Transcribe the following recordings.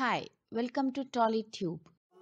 Hi, welcome to TollyTube.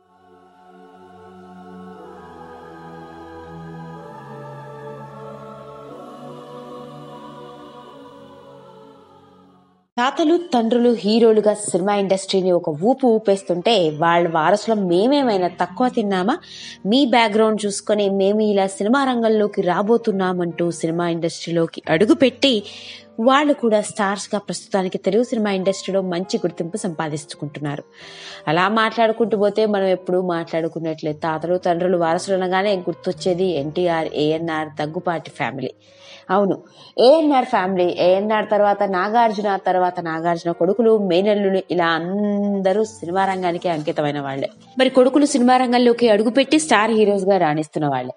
తాతలు తండ్రులు హీరోలుగా సినిమా ఇండస్ట్రీని ఒక ఊపు ఊపేస్తుంటే వాళ్ళ వారసులం మేమేమైనా తక్కువ తిన్నామా మీ బ్యాక్గ్రౌండ్ చూసుకొని మేము ఇలా సినిమా రంగంలోకి రాబోతున్నామంటూ సినిమా ఇండస్ట్రీలోకి అడుగుపెట్టి వాళ్ళు కూడా స్టార్స్ గా ప్రస్తుతానికి తెలుగు సినిమా ఇండస్ట్రీలో మంచి గుర్తింపు సంపాదించుకుంటున్నారు అలా మాట్లాడుకుంటూ పోతే మనం ఎప్పుడు మాట్లాడుకున్నట్లే తాతలు తండ్రులు వారసులు అనగానే గుర్తొచ్చేది ఎన్టీఆర్ ఏఎన్ఆర్ దగ్గుపాటి ఫ్యామిలీ అవును ఏఎన్ఆర్ ఫ్యామిలీ ఏఎన్ఆర్ తర్వాత నాగార్జున తర్వాత నాగార్జున కొడుకులు మేనల్లులు ఇలా అందరూ సినిమా రంగానికి అంకితమైన వాళ్లే మరి కొడుకులు సినిమా రంగంలోకి అడుగుపెట్టి స్టార్ హీరోస్ గా రాణిస్తున్న వాళ్లే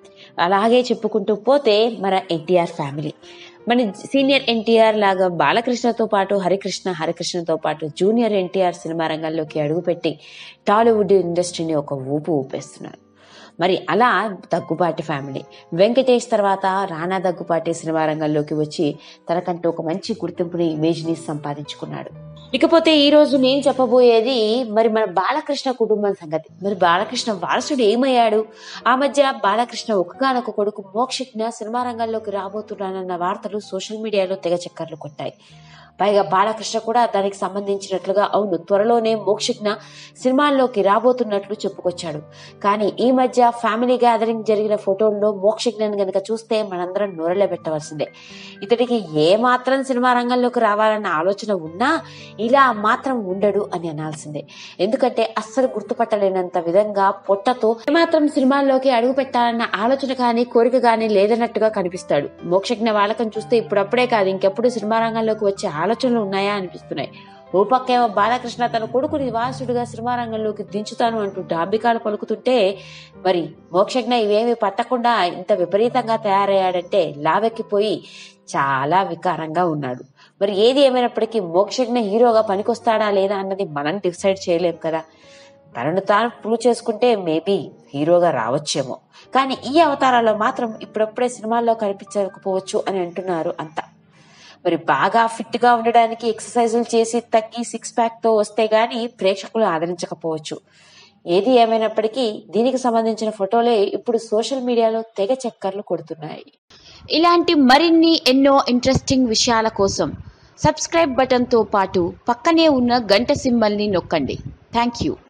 అలాగే చెప్పుకుంటూ పోతే మన ఎన్టీఆర్ ఫ్యామిలీ మన సీనియర్ ఎన్టీఆర్ లాగా బాలకృష్ణతో పాటు హరికృష్ణ హరికృష్ణతో పాటు జూనియర్ ఎన్టీఆర్ సినిమా రంగంలోకి అడుగుపెట్టి టాలీవుడ్ ఇండస్ట్రీని ఒక ఊపు ఊపేస్తున్నారు మరి అలా దగ్గుపాటి ఫ్యామిలీ వెంకటేష్ తర్వాత రానా దగ్గుపాటి సినిమా రంగంలోకి వచ్చి తనకంటూ ఒక మంచి గుర్తింపుని ఇమేజ్ని సంపాదించుకున్నాడు ఇకపోతే ఈ రోజు నేను చెప్పబోయేది మరి మన బాలకృష్ణ కుటుంబం సంగతి మరి బాలకృష్ణ వారసుడు ఏమయ్యాడు ఆ మధ్య బాలకృష్ణ ఒక్కగానొక కొడుకు మోక్షజ్ఞ సినిమా రంగంలోకి రాబోతున్నానన్న వార్తలు సోషల్ మీడియాలో తెగ చక్కర్లు కొట్టాయి పైగా బాలకృష్ణ కూడా దానికి సంబంధించినట్లుగా అవును త్వరలోనే మోక్షజ్ఞ సినిమాల్లోకి రాబోతున్నట్లు చెప్పుకొచ్చాడు కానీ ఈ మధ్య ఫ్యామిలీ గ్యాదరింగ్ జరిగిన ఫోటోల్లో మోక్షజ్ఞని గనక చూస్తే మనందరం నోరలే పెట్టవలసిందే ఇతడికి ఏ మాత్రం సినిమా రంగంలోకి రావాలన్న ఆలోచన ఉన్నా ఇలా మాత్రం ఉండడు అని అనాల్సిందే ఎందుకంటే అస్సలు గుర్తుపట్టలేనంత విధంగా పొట్టతో ఏమాత్రం సినిమాల్లోకి అడుగు పెట్టాలన్న ఆలోచన కానీ కోరిక కానీ లేదన్నట్టుగా కనిపిస్తాడు మోక్షజ్ఞ వాళ్ళకం చూస్తే ఇప్పుడప్పుడే కాదు ఇంకెప్పుడు సినిమా రంగంలోకి వచ్చే ఆలోచనలు ఉన్నాయా అనిపిస్తున్నాయి ఓ పక్కేమో బాలకృష్ణ తన కొడుకుని వారసుడిగా సినిమా రంగంలోకి దించుతాను అంటూ డాంబికాలు పలుకుతుంటే మరి మోక్షజ్ఞ ఇవేమి పట్టకుండా ఇంత విపరీతంగా తయారయ్యాడంటే లావెక్కిపోయి చాలా వికారంగా ఉన్నాడు మరి ఏది ఏమైనప్పటికీ మోక్షజ్ఞ హీరోగా పనికొస్తాడా లేదా అన్నది మనం డిసైడ్ చేయలేం కదా తనను తాను ప్రూవ్ చేసుకుంటే మేబీ హీరోగా రావచ్చేమో కానీ ఈ అవతారాల్లో మాత్రం ఇప్పుడప్పుడే సినిమాల్లో కనిపించకపోవచ్చు అని అంటున్నారు అంతా మరి బాగా ఫిట్ గా ఉండడానికి ఎక్సర్సైజులు చేసి తగ్గి సిక్స్ ప్యాక్ తో వస్తే గాని ప్రేక్షకులు ఆదరించకపోవచ్చు ఏది ఏమైనప్పటికీ దీనికి సంబంధించిన ఫోటోలే ఇప్పుడు సోషల్ మీడియాలో తెగ చక్కర్లు కొడుతున్నాయి ఇలాంటి మరిన్ని ఎన్నో ఇంట్రెస్టింగ్ విషయాల కోసం సబ్స్క్రైబ్ బటన్తో పాటు పక్కనే ఉన్న గంట సింబల్ని నొక్కండి థ్యాంక్ యూ